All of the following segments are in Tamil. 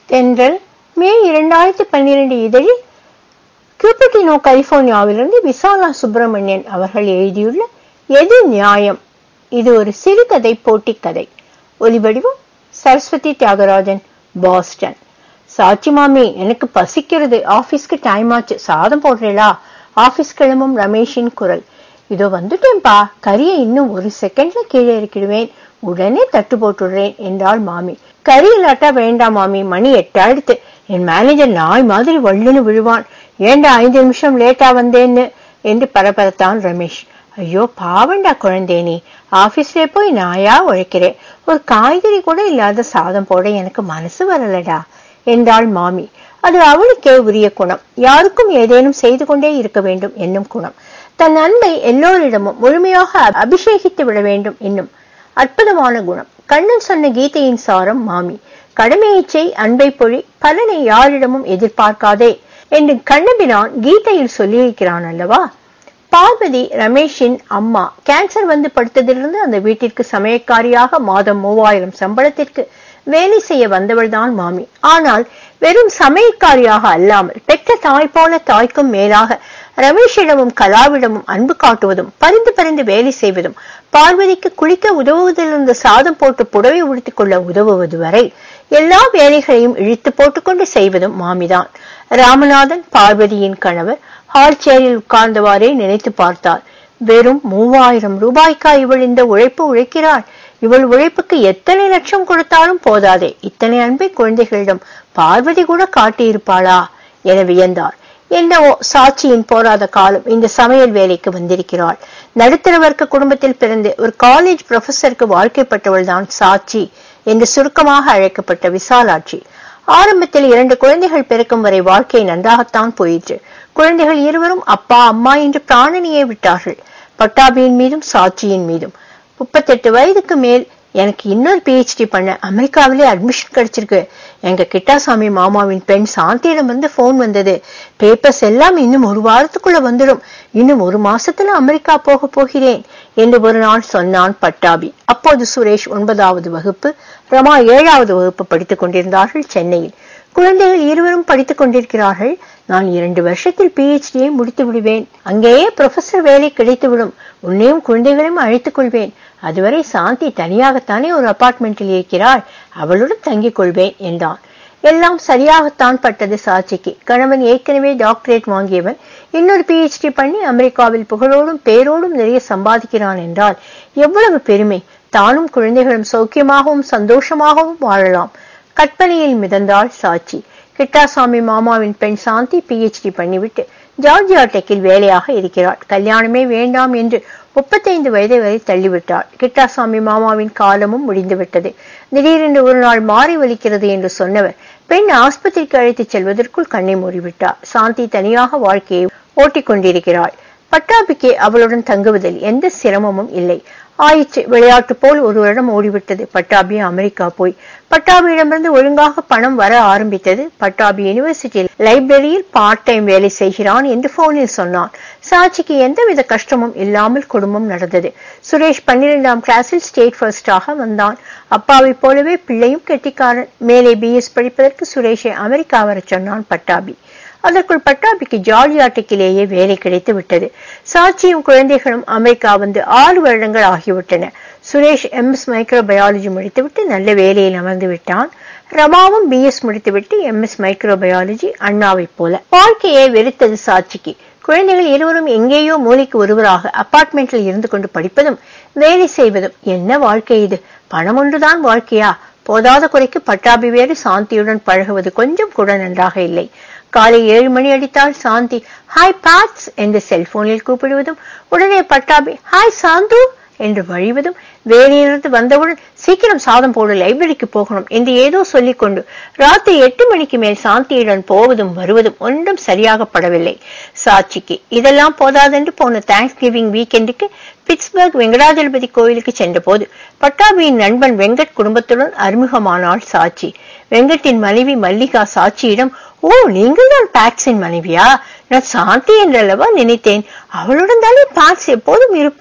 தென்றல் மே இரண்டாயிரத்தி பன்னிரண்டு இதழில் கியூபட்டினோ கலிபோர்னியாவிலிருந்து விசாலா சுப்பிரமணியன் அவர்கள் எழுதியுள்ள எது நியாயம் இது ஒரு சிறுகதை போட்டி கதை ஒலிவடிவம் சரஸ்வதி தியாகராஜன் பாஸ்டன் சாட்சி மாமி எனக்கு பசிக்கிறது ஆபீஸ்க்கு டைம் ஆச்சு சாதம் போடுறீளா ஆபீஸ் கிளம்பும் ரமேஷின் குரல் இதோ வந்துட்டேன்பா கறியை இன்னும் ஒரு செகண்ட்ல கீழே இறக்கிடுவேன் உடனே தட்டு போட்டுடுறேன் என்றாள் மாமி கறி இல்லாட்டா வேண்டாம் மாமி மணி எட்டாயிடுத்து என் மேனேஜர் நாய் மாதிரி வள்ளுன்னு விழுவான் ஏண்டா ஐந்து நிமிஷம் லேட்டா வந்தேன்னு என்று பரபரத்தான் ரமேஷ் ஐயோ பாவண்டா குழந்தை நீ ஆபீஸ்ல போய் நாயா உழைக்கிறேன் ஒரு காய்கறி கூட இல்லாத சாதம் போட எனக்கு மனசு வரலடா என்றாள் மாமி அது அவளுக்கே உரிய குணம் யாருக்கும் ஏதேனும் செய்து கொண்டே இருக்க வேண்டும் என்னும் குணம் தன் அன்பை எல்லோரிடமும் முழுமையாக அபிஷேகித்து விட வேண்டும் என்னும் அற்புதமான குணம் கண்ணன் சொன்ன கீதையின் சாரம் மாமி கடமையை செய் அன்பை பொழி பலனை யாரிடமும் எதிர்பார்க்காதே என்று கண்ணபிரான் கீதையில் சொல்லியிருக்கிறான் அல்லவா பார்வதி ரமேஷின் அம்மா கேன்சர் வந்து படுத்ததிலிருந்து அந்த வீட்டிற்கு சமயக்காரியாக மாதம் மூவாயிரம் சம்பளத்திற்கு வேலை செய்ய வந்தவள்தான் மாமி ஆனால் வெறும் சமயக்காரியாக அல்லாமல் பெற்ற தாய் போல தாய்க்கும் மேலாக ரமேஷிடமும் கலாவிடமும் அன்பு காட்டுவதும் பரிந்து பரிந்து வேலை செய்வதும் பார்வதிக்கு குளிக்க உதவுவதிலிருந்து சாதம் போட்டு புடவை உடுத்திக் கொள்ள உதவுவது வரை எல்லா வேலைகளையும் இழுத்து போட்டுக்கொண்டு செய்வதும் மாமிதான் ராமநாதன் பார்வதியின் கணவர் ஹால் சேரில் உட்கார்ந்தவாறே நினைத்து பார்த்தார் வெறும் மூவாயிரம் ரூபாய்க்கா இவள் இந்த உழைப்பு உழைக்கிறாள் இவள் உழைப்புக்கு எத்தனை லட்சம் கொடுத்தாலும் போதாதே இத்தனை அன்பை குழந்தைகளிடம் பார்வதி கூட காட்டியிருப்பாளா என வியந்தார் என்னவோ சாட்சியின் போராத காலம் இந்த சமையல் வேலைக்கு வந்திருக்கிறாள் நடுத்தர வர்க்க குடும்பத்தில் பிறந்து ஒரு காலேஜ் ப்ரொஃபஸருக்கு வாழ்க்கைப்பட்டவள் தான் சாட்சி என்று சுருக்கமாக அழைக்கப்பட்ட விசாலாட்சி ஆரம்பத்தில் இரண்டு குழந்தைகள் பிறக்கும் வரை வாழ்க்கை நன்றாகத்தான் போயிற்று குழந்தைகள் இருவரும் அப்பா அம்மா என்று பிராணனியை விட்டார்கள் பட்டாபியின் மீதும் சாட்சியின் மீதும் முப்பத்தெட்டு வயதுக்கு மேல் எனக்கு இன்னொரு பிஹெச்டி பண்ண அமெரிக்காவிலே அட்மிஷன் கிடைச்சிருக்கு எங்க கிட்டாசாமி மாமாவின் பெண் சாந்தியிடம் வந்து போன் வந்தது பேப்பர்ஸ் எல்லாம் இன்னும் ஒரு வாரத்துக்குள்ள வந்துடும் இன்னும் ஒரு மாசத்துல அமெரிக்கா போக போகிறேன் என்று ஒரு நாள் சொன்னான் பட்டாபி அப்போது சுரேஷ் ஒன்பதாவது வகுப்பு ரமா ஏழாவது வகுப்பு படித்துக் கொண்டிருந்தார்கள் சென்னையில் குழந்தைகள் இருவரும் படித்துக் கொண்டிருக்கிறார்கள் நான் இரண்டு வருஷத்தில் பிஹெச்டியை முடித்து விடுவேன் அங்கேயே ப்ரொஃபசர் வேலை கிடைத்துவிடும் உன்னையும் குழந்தைகளையும் அழைத்துக் கொள்வேன் அதுவரை சாந்தி தனியாகத்தானே ஒரு அபார்ட்மெண்டில் இருக்கிறாள் அவளுடன் தங்கிக் கொள்வேன் என்றான் எல்லாம் சரியாகத்தான் பட்டது சாட்சிக்கு கணவன் ஏற்கனவே டாக்டரேட் வாங்கியவன் இன்னொரு பிஹெச்டி பண்ணி அமெரிக்காவில் புகழோடும் பேரோடும் நிறைய சம்பாதிக்கிறான் என்றால் எவ்வளவு பெருமை தானும் குழந்தைகளும் சௌக்கியமாகவும் சந்தோஷமாகவும் வாழலாம் கற்பனையில் மிதந்தாள் சாட்சி கிட்டாசாமி மாமாவின் பெண் சாந்தி பிஹெச்டி பண்ணிவிட்டு ஜார்ஜியா டெக்கில் வேலையாக இருக்கிறாள் கல்யாணமே வேண்டாம் என்று முப்பத்தைந்து வயதை வரை தள்ளிவிட்டாள் கிட்டாசாமி மாமாவின் காலமும் முடிந்துவிட்டது திடீரென்று ஒரு நாள் மாறி வலிக்கிறது என்று சொன்னவர் பெண் ஆஸ்பத்திரிக்கு அழைத்துச் செல்வதற்குள் கண்ணை மூடிவிட்டார் சாந்தி தனியாக வாழ்க்கையை ஓட்டிக் கொண்டிருக்கிறாள் பட்டாபிக்கு அவளுடன் தங்குவதில் எந்த சிரமமும் இல்லை ஆயிற்று விளையாட்டு போல் ஒரு வருடம் ஓடிவிட்டது பட்டாபி அமெரிக்கா போய் பட்டாபியிடமிருந்து ஒழுங்காக பணம் வர ஆரம்பித்தது பட்டாபி யூனிவர்சிட்டி லைப்ரரியில் பார்ட் டைம் வேலை செய்கிறான் என்று போனில் சொன்னான் சாட்சிக்கு எந்தவித கஷ்டமும் இல்லாமல் குடும்பம் நடந்தது சுரேஷ் பன்னிரெண்டாம் கிளாஸில் ஸ்டேட் ஃபர்ஸ்டாக வந்தான் அப்பாவை போலவே பிள்ளையும் கெட்டிக்காரன் மேலே பிஎஸ் படிப்பதற்கு சுரேஷை அமெரிக்கா வர சொன்னான் பட்டாபி அதற்குள் பட்டாபிக்கு ஜார்ஜியா டெக்கிலேயே வேலை கிடைத்து விட்டது சாட்சியும் குழந்தைகளும் அமெரிக்கா வந்து ஆறு வருடங்கள் ஆகிவிட்டன சுரேஷ் எம்எஸ் மைக்ரோபயாலஜி முடித்துவிட்டு நல்ல வேலையில் அமர்ந்து விட்டான் ரமாவும் பிஎஸ் முடித்துவிட்டு எம்எஸ் மைக்ரோபயாலஜி அண்ணாவை போல வாழ்க்கையை வெறுத்தது சாட்சிக்கு குழந்தைகள் இருவரும் எங்கேயோ மூளைக்கு ஒருவராக அபார்ட்மெண்டில் இருந்து கொண்டு படிப்பதும் வேலை செய்வதும் என்ன வாழ்க்கை இது பணம் ஒன்றுதான் வாழ்க்கையா போதாத குறைக்கு பட்டாபி வேறு சாந்தியுடன் பழகுவது கொஞ்சம் கூட நன்றாக இல்லை காலை ஏழு மணி அடித்தால் சாந்தி ஹாய் பாட்ஸ் என்று செல்போனில் கூப்பிடுவதும் உடனே பட்டாபி ஹாய் சாந்து என்று வழிவதும் வேலையிலிருந்து வந்தவுடன் சீக்கிரம் சாதம் போடு லைப்ரரிக்கு போகணும் என்று ஏதோ சொல்லிக் கொண்டு ராத்திரி எட்டு மணிக்கு மேல் சாந்தியுடன் போவதும் வருவதும் ஒன்றும் சரியாக படவில்லை சாட்சிக்கு இதெல்லாம் போதாதென்று போன தேங்க்ஸ் கிவிங் வீக்கெண்டுக்கு பிட்ஸ்பர்க் வெங்கடாஜலபதி கோயிலுக்கு சென்றபோது பட்டாபியின் நண்பன் வெங்கட் குடும்பத்துடன் அறிமுகமானாள் சாட்சி வெங்கட்டின் மனைவி மல்லிகா சாட்சியிடம் ஓ நீங்கள் தான் பாட்ஸின் மனைவியா நான் சாந்தி என்றல்லவா நினைத்தேன் அவளுடன் தானே பாட்ஸ் எப்போதும் இருப்பார்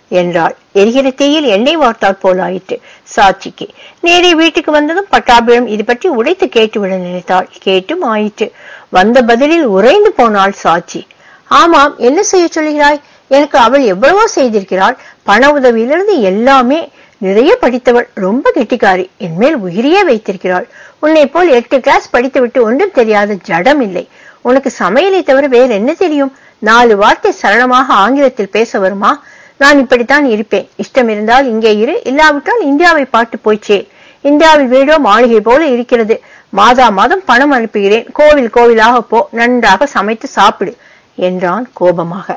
என்றாள் எரிகிற தீயில் எண்ணெய் வார்த்தால் போல் ஆயிற்று சாட்சிக்கு நேரே வீட்டுக்கு வந்ததும் பட்டாபிடம் இது பற்றி உடைத்து கேட்டுவிட நினைத்தாள் கேட்டும் ஆயிற்று வந்த பதிலில் உறைந்து போனாள் சாட்சி ஆமாம் என்ன செய்ய சொல்கிறாய் எனக்கு அவள் எவ்வளவோ செய்திருக்கிறாள் பண உதவியிலிருந்து எல்லாமே நிறைய படித்தவள் ரொம்ப கெட்டிக்காரி என் மேல் உயிரியே வைத்திருக்கிறாள் உன்னை போல் எட்டு கிளாஸ் படித்துவிட்டு ஒன்றும் தெரியாத ஜடம் இல்லை உனக்கு சமையலை தவிர வேற என்ன தெரியும் நாலு வார்த்தை சரளமாக ஆங்கிலத்தில் பேச வருமா நான் இப்படித்தான் இருப்பேன் இஷ்டம் இருந்தால் இங்கே இரு இல்லாவிட்டால் இந்தியாவை பாட்டு போய்ச்சே இந்தியாவில் வீடோ மாளிகை போல இருக்கிறது மாதா மாதம் பணம் அனுப்புகிறேன் கோவில் கோவிலாக போ நன்றாக சமைத்து சாப்பிடு என்றான் கோபமாக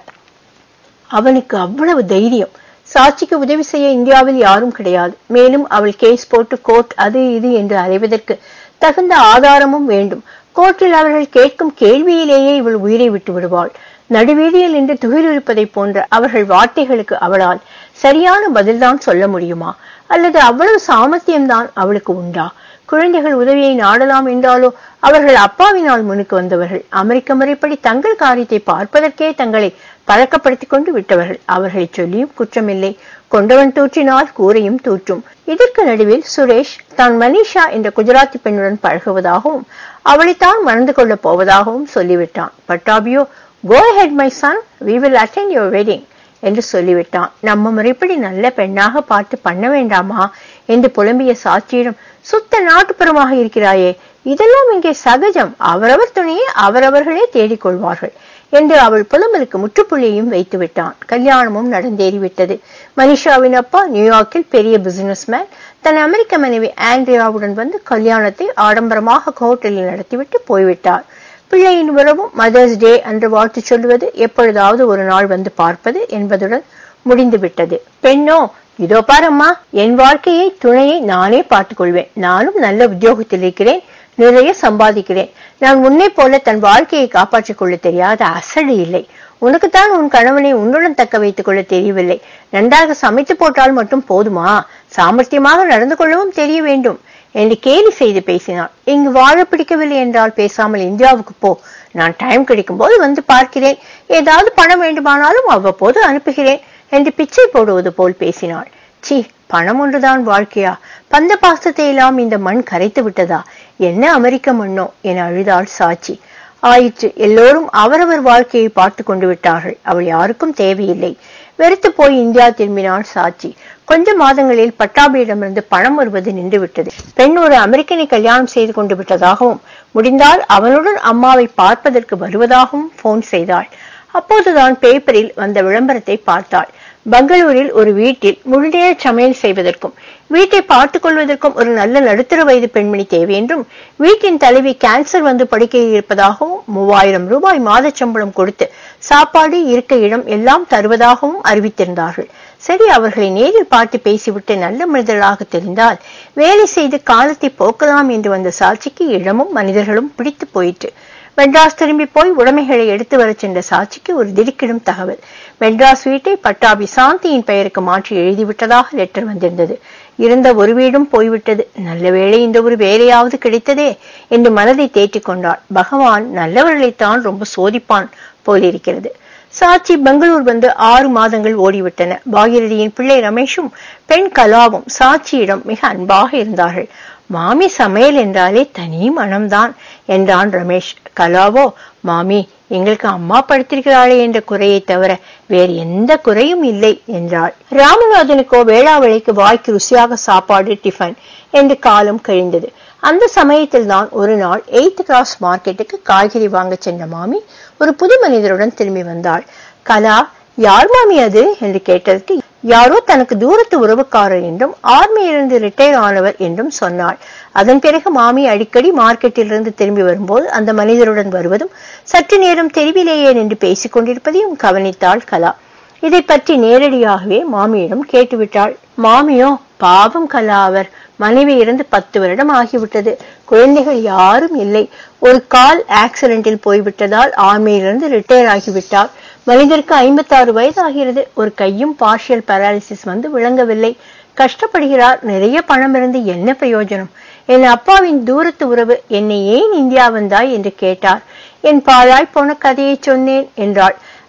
அவனுக்கு அவ்வளவு தைரியம் சாட்சிக்கு உதவி செய்ய இந்தியாவில் யாரும் கிடையாது மேலும் அவள் கேஸ் போட்டு கோர்ட் அது இது என்று அலைவதற்கு தகுந்த ஆதாரமும் வேண்டும் கோர்ட்டில் அவர்கள் கேட்கும் கேள்வியிலேயே இவள் உயிரை விட்டு விடுவாள் நடுவீதியில் நின்று துகிலிருப்பதைப் போன்ற அவர்கள் வார்த்தைகளுக்கு அவளால் சரியான பதில்தான் சொல்ல முடியுமா அல்லது அவ்வளவு சாமர்த்தியம்தான் அவளுக்கு உண்டா குழந்தைகள் உதவியை நாடலாம் என்றாலோ அவர்கள் அப்பாவினால் முன்னுக்கு வந்தவர்கள் அமெரிக்க முறைப்படி தங்கள் காரியத்தை பார்ப்பதற்கே தங்களை பழக்கப்படுத்திக் கொண்டு விட்டவர்கள் அவர்களை சொல்லியும் குற்றமில்லை கொண்டவன் தூற்றினால் கூரையும் தூற்றும் இதற்கு நடுவில் சுரேஷ் தான் மனிஷா என்ற குஜராத்தி பெண்ணுடன் பழகுவதாகவும் அவளைத்தான் மறந்து கொள்ளப் போவதாகவும் சொல்லிவிட்டான் பட்டாபியோ go head my son we will attend your wedding என்று சொல்லிவிட்டான் நம்ம முறைப்படி நல்ல பெண்ணாக பார்த்து பண்ண வேண்டாமா என்று புலம்பிய சாட்சியிடம் சுத்த நாட்டுப்புறமாக இருக்கிறாயே இதெல்லாம் இங்கே சகஜம் அவரவர் துணையை அவரவர்களே தேடிக்கொள்வார்கள் என்று அவள் புலம்பலுக்கு முற்றுப்புள்ளியையும் வைத்து விட்டான் கல்யாணமும் நடந்தேறிவிட்டது மனிஷாவின் அப்பா நியூயார்க்கில் பெரிய பிசினஸ்மேன் தன் அமெரிக்க மனைவி ஆண்ட்ரியாவுடன் வந்து கல்யாணத்தை ஆடம்பரமாக ஹோட்டலில் நடத்திவிட்டு போய்விட்டார் பிள்ளையின் உறவும் மதர்ஸ் டே அன்று வாழ்த்து சொல்லுவது எப்பொழுதாவது ஒரு நாள் வந்து பார்ப்பது என்பதுடன் முடிந்துவிட்டது பெண்ணோ இதோ பாரம்மா என் வாழ்க்கையை துணையை நானே பார்த்துக் கொள்வேன் நானும் நல்ல உத்தியோகத்தில் இருக்கிறேன் நிறைய சம்பாதிக்கிறேன் நான் உன்னை போல தன் வாழ்க்கையை காப்பாற்றிக் கொள்ள தெரியாத அசடு இல்லை உனக்குத்தான் உன் கணவனை உன்னுடன் தக்க வைத்துக் கொள்ள தெரியவில்லை நன்றாக சமைத்து போட்டால் மட்டும் போதுமா சாமர்த்தியமாக நடந்து கொள்ளவும் தெரிய வேண்டும் என்று கேலி செய்து பேசினாள் இங்கு வாழ பிடிக்கவில்லை என்றால் பேசாமல் இந்தியாவுக்கு போ நான் டைம் கிடைக்கும் போது வந்து பார்க்கிறேன் ஏதாவது பணம் வேண்டுமானாலும் அவ்வப்போது அனுப்புகிறேன் என்று பிச்சை போடுவது போல் பேசினாள் சி பணம் ஒன்றுதான் வாழ்க்கையா பந்த பாசத்தை எல்லாம் இந்த மண் கரைத்து விட்டதா என்ன அமெரிக்க மண்ணோ என அழுதாள் சாட்சி ஆயிற்று எல்லோரும் அவரவர் வாழ்க்கையை பார்த்து கொண்டு விட்டார்கள் அவள் யாருக்கும் தேவையில்லை வெறுத்து போய் இந்தியா திரும்பினாள் சாட்சி கொஞ்ச மாதங்களில் பட்டாபியிடமிருந்து பணம் வருவது நின்றுவிட்டது பெண் ஒரு அமெரிக்கனை கல்யாணம் செய்து கொண்டு விட்டதாகவும் முடிந்தால் அவனுடன் அம்மாவை பார்ப்பதற்கு வருவதாகவும் போன் செய்தாள் அப்போதுதான் பேப்பரில் வந்த விளம்பரத்தை பார்த்தாள் பெங்களூரில் ஒரு வீட்டில் முழுநேர சமையல் செய்வதற்கும் வீட்டை பார்த்துக் கொள்வதற்கும் ஒரு நல்ல நடுத்தர வயது பெண்மணி தேவை என்றும் வீட்டின் தலைவி கேன்சர் வந்து படுக்கையில் இருப்பதாகவும் மூவாயிரம் ரூபாய் மாத சம்பளம் கொடுத்து சாப்பாடு இருக்க இடம் எல்லாம் தருவதாகவும் அறிவித்திருந்தார்கள் சரி அவர்களை நேரில் பார்த்து பேசிவிட்டு நல்ல மனிதர்களாக தெரிந்தால் வேலை செய்து காலத்தை போக்கலாம் என்று வந்த சாட்சிக்கு இடமும் மனிதர்களும் பிடித்து போயிற்று மெட்ராஸ் திரும்பி போய் உடைமைகளை எடுத்து வரச் சென்ற சாட்சிக்கு ஒரு திடுக்கிடும் தகவல் மெட்ராஸ் வீட்டை பட்டாபி சாந்தியின் பெயருக்கு மாற்றி எழுதிவிட்டதாக லெட்டர் வந்திருந்தது இருந்த ஒரு வீடும் போய்விட்டது நல்ல வேளை இந்த ஒரு வேலையாவது கிடைத்ததே என்று மனதை தேற்றிக் கொண்டாள் பகவான் நல்லவர்களைத்தான் ரொம்ப சோதிப்பான் போலிருக்கிறது சாட்சி பெங்களூர் வந்து ஆறு மாதங்கள் ஓடிவிட்டன பாகிரதியின் பிள்ளை ரமேஷும் பெண் கலாவும் சாட்சியிடம் மிக அன்பாக இருந்தார்கள் மாமி சமையல் என்றாலே தனி மனம்தான் என்றான் ரமேஷ் கலாவோ மாமி எங்களுக்கு அம்மா படுத்திருக்கிறாளே என்ற குறையை தவிர வேறு எந்த குறையும் இல்லை என்றாள் ராமநாதனுக்கோ வேளாவளைக்கு வாய்க்கு ருசியாக சாப்பாடு டிஃபன் என்று காலம் கழிந்தது அந்த சமயத்தில் தான் ஒரு நாள் எய்த் கிளாஸ் மார்க்கெட்டுக்கு காய்கறி வாங்க சென்ற மாமி ஒரு புது மனிதருடன் திரும்பி வந்தாள் கலா யார் மாமி அது என்று கேட்டதற்கு யாரோ தனக்கு தூரத்து உறவுக்காரர் என்றும் ஆர்மியிலிருந்து ரிட்டையர் ஆனவர் என்றும் சொன்னாள் அதன் பிறகு மாமி அடிக்கடி மார்க்கெட்டிலிருந்து திரும்பி வரும்போது அந்த மனிதருடன் வருவதும் சற்று நேரம் தெருவிலேயே நின்று பேசிக் கொண்டிருப்பதையும் கவனித்தாள் கலா இதை பற்றி நேரடியாகவே மாமியிடம் கேட்டுவிட்டாள் மாமியோ பாவம் கலா அவர் மனைவி இருந்து பத்து வருடம் ஆகிவிட்டது குழந்தைகள் யாரும் இல்லை ஒரு கால் ஆக்சிடென்டில் போய்விட்டதால் ஆர்மியிலிருந்து ரிட்டையர் ஆகிவிட்டார் மனிதருக்கு ஐம்பத்தாறு வயது ஆகிறது ஒரு கையும் பார்ஷியல் பாராலிசிஸ் வந்து விளங்கவில்லை கஷ்டப்படுகிறார் நிறைய பணம் இருந்து என்ன பிரயோஜனம் என் அப்பாவின் தூரத்து உறவு என்னை ஏன் இந்தியா வந்தாய் என்று கேட்டார் என் பாழாய் போன கதையை சொன்னேன் என்றாள்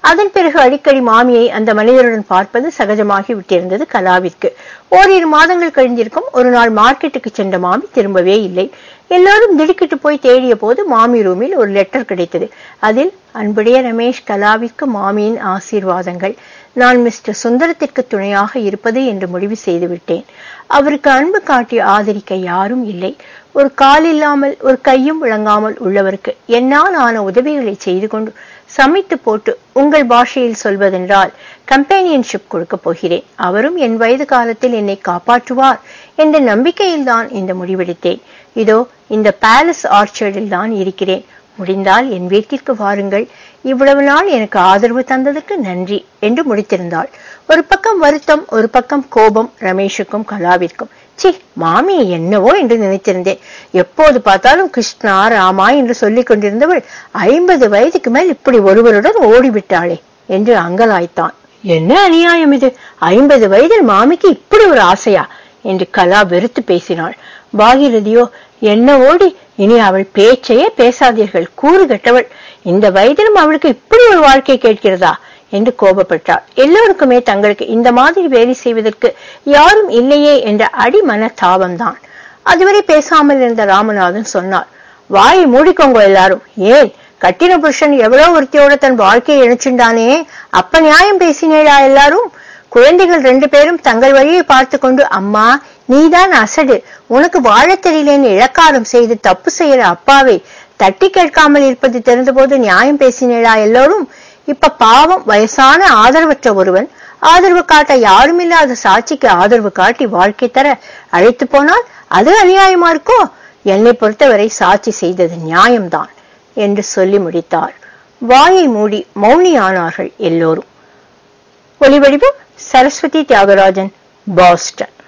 அதன் பிறகு அடிக்கடி மாமியை அந்த மனிதருடன் பார்ப்பது சகஜமாகி விட்டிருந்தது கலாவிற்கு ஓரிரு மாதங்கள் கழிந்திருக்கும் ஒரு நாள் மார்க்கெட்டுக்கு சென்ற மாமி திரும்பவே இல்லை எல்லாரும் திடுக்கிட்டு போய் தேடிய போது மாமி ரூமில் ஒரு லெட்டர் கிடைத்தது அதில் அன்புடைய ரமேஷ் கலாவிற்கு மாமியின் ஆசீர்வாதங்கள் நான் மிஸ்டர் சுந்தரத்திற்கு துணையாக இருப்பது என்று முடிவு செய்து விட்டேன் அவருக்கு அன்பு காட்டி ஆதரிக்க யாரும் இல்லை ஒரு கால் இல்லாமல் ஒரு கையும் விளங்காமல் உள்ளவருக்கு என்னால் ஆன உதவிகளை செய்து கொண்டு சமைத்து போட்டு உங்கள் பாஷையில் சொல்வதென்றால் கம்பேனியன்ஷிப் கொடுக்க போகிறேன் அவரும் என் வயது காலத்தில் என்னை காப்பாற்றுவார் என்ற நம்பிக்கையில் தான் இந்த முடிவெடுத்தேன் இதோ இந்த பேலஸ் ஆர்ச்சர்டில் தான் இருக்கிறேன் முடிந்தால் என் வீட்டிற்கு வாருங்கள் இவ்வளவு நாள் எனக்கு ஆதரவு தந்ததுக்கு நன்றி என்று முடித்திருந்தாள் ஒரு பக்கம் வருத்தம் ஒரு பக்கம் கோபம் ரமேஷுக்கும் கலாவிற்கும் சி மாமி என்னவோ என்று நினைத்திருந்தேன் எப்போது பார்த்தாலும் கிருஷ்ணா ராமா என்று சொல்லிக் கொண்டிருந்தவள் ஐம்பது வயதுக்கு மேல் இப்படி ஒருவருடன் ஓடிவிட்டாளே என்று அங்கலாய்த்தான் என்ன அநியாயம் இது ஐம்பது வயதில் மாமிக்கு இப்படி ஒரு ஆசையா என்று கலா வெறுத்து பேசினாள் பாகிரதியோ என்ன ஓடி இனி அவள் பேச்சையே பேசாதீர்கள் கூறு கெட்டவள் இந்த வயதிலும் அவளுக்கு இப்படி ஒரு வாழ்க்கை கேட்கிறதா என்று கோபப்பட்டாள் எல்லோருக்குமே தங்களுக்கு இந்த மாதிரி வேலை செய்வதற்கு யாரும் இல்லையே என்ற அடிமன தாபம்தான் அதுவரை பேசாமல் இருந்த ராமநாதன் சொன்னார் வாயை மூடிக்கோங்க எல்லாரும் ஏன் கட்டின புருஷன் எவ்வளவு ஒருத்தியோட தன் வாழ்க்கையை இணைச்சுண்டானே அப்ப நியாயம் பேசினேடா எல்லாரும் குழந்தைகள் ரெண்டு பேரும் தங்கள் வழியை பார்த்து கொண்டு அம்மா நீதான் அசடு உனக்கு வாழத் தெரியலேன்னு இழக்காரம் செய்து தப்பு செய்யற அப்பாவை தட்டி கேட்காமல் இருப்பது தெரிந்தபோது நியாயம் பேசினேடா எல்லோரும் இப்ப பாவம் வயசான ஆதரவற்ற ஒருவன் ஆதரவு காட்ட யாரும் இல்லாத சாட்சிக்கு ஆதரவு காட்டி வாழ்க்கை தர அழைத்து போனால் அது அநியாயமா இருக்கோ என்னை பொறுத்தவரை சாட்சி செய்தது நியாயம்தான் என்று சொல்லி முடித்தார் வாயை மூடி மௌனியானார்கள் எல்லோரும் ஒலிவடிவம் சரஸ்வதி தியாகராஜன் பாஸ்டன்